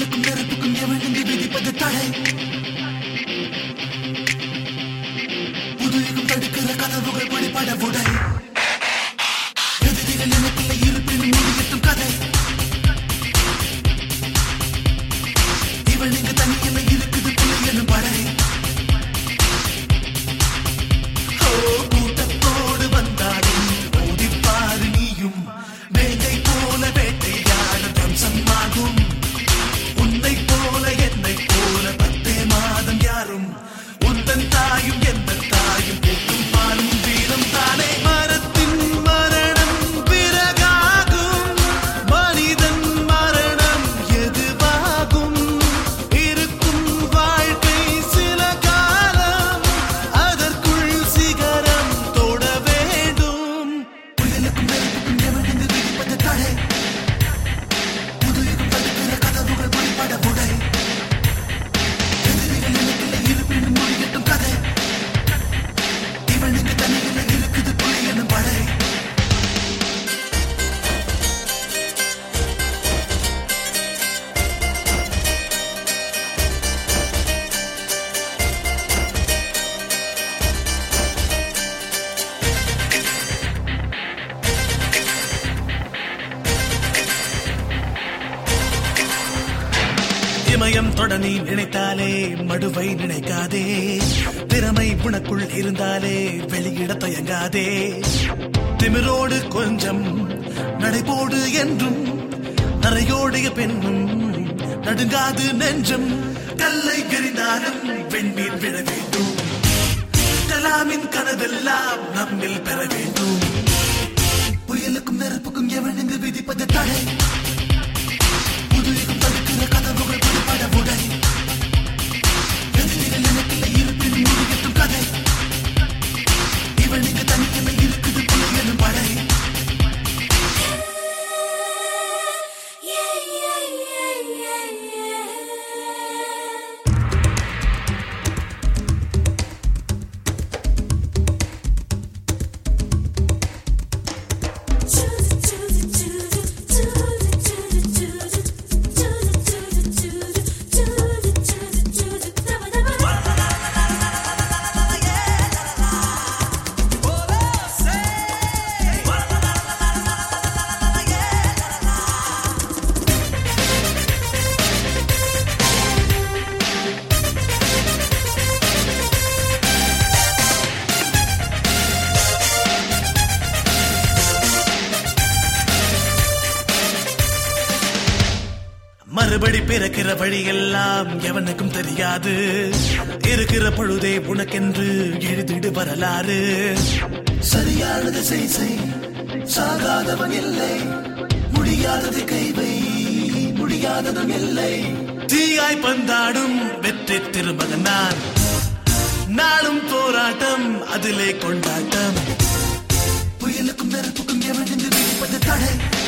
புயலுக்கும் நெருப்புக்கும் எவனுந்து விதிப்பது தடை புதுயுகம் தடுக்கிற கதவுகள் வழிபட உடை எதிரிகள் எனக்குள்ள இருப்பினும் முடியட்டும் கதை இவள் இங்கு தனியில் இருக்குது புலி எனும் படை ஓ, கூட்டத்தோடு வந்தாலும் ஓடிப்பாரு நீயும் வேங்கை போல வேட்டையாட வம்சமாகும் உன்னை போல என்னை போல பத்தே மாதம் யாரும் உந்தன் தாயும் எந்த தாயும் கூட்டும் பாலும் வீரம் தானே மரத்தின் மரணம் பிறகாகும் மனிதன் மரணம் எதுவாகும் இருக்கும் வாழ்க்கை சில காலம் அதற்குள் சிகரம் தொட வேண்டும் புயலுக்கும் நெருப்புக்கும் எவனிந்து விதிப்பது தடை புதுயுகம் தடுக்கிற கதவுகள் வழிபட உடை எதிரிகள் எனக்குள்ள இருப்பினும் முடியட்டும் கதை இவனுக்கு தனியில் இருக்குது புலி எனும் படை இமயம் தொட நீ நினைத்தாலே மடுவை நினைக்காதே திறமை உனக்குள் இருந்தாலே வெளியிட தயங்காதே திமிரோடு கொஞ்சம் நடைபோடு என்றும் நரையோடைய பெண்ணும் நடுங்காது நெஞ்சம் கல்லை எறிந்தாலும் வெண்ணீர் விழ வேண்டும் கலாமின் கனவெல்லாம் நம்மில் பெற வேண்டும் புயலுக்கும் நெருப்புக்கும் எவன் இங்கு விதிப்பது தடை புதுயுகம் தடுக்கிற கதவுகள் வழிபட உடை எதிரிகள் எனக்குள்ள இருப்பினும் முடியட்டும் கதை இவன் இங்கு தனியில் இருக்குது புலி எனும் படை Yeah, yeah, yeah, yeah, yeah. மறுபடி பிறக்கிற வழியெல்லாம் எவனுக்கும் தெரியாது இருக்கிற பொழுதே உனக்கென்று எழுதிடு வரலாறு சரியானது செய் செய் சாகாதவன் இல்லை முடியாதது கைவை முடியாததும் இல்லை தீயாய் பந்தாடும் வெற்றி திருமகன் நான் நாளும் போராட்டம் அதிலே கொண்டாட்டம் புயலுக்கும் நெருப்புக்கும் எவன் என்று விதிப்பது தடை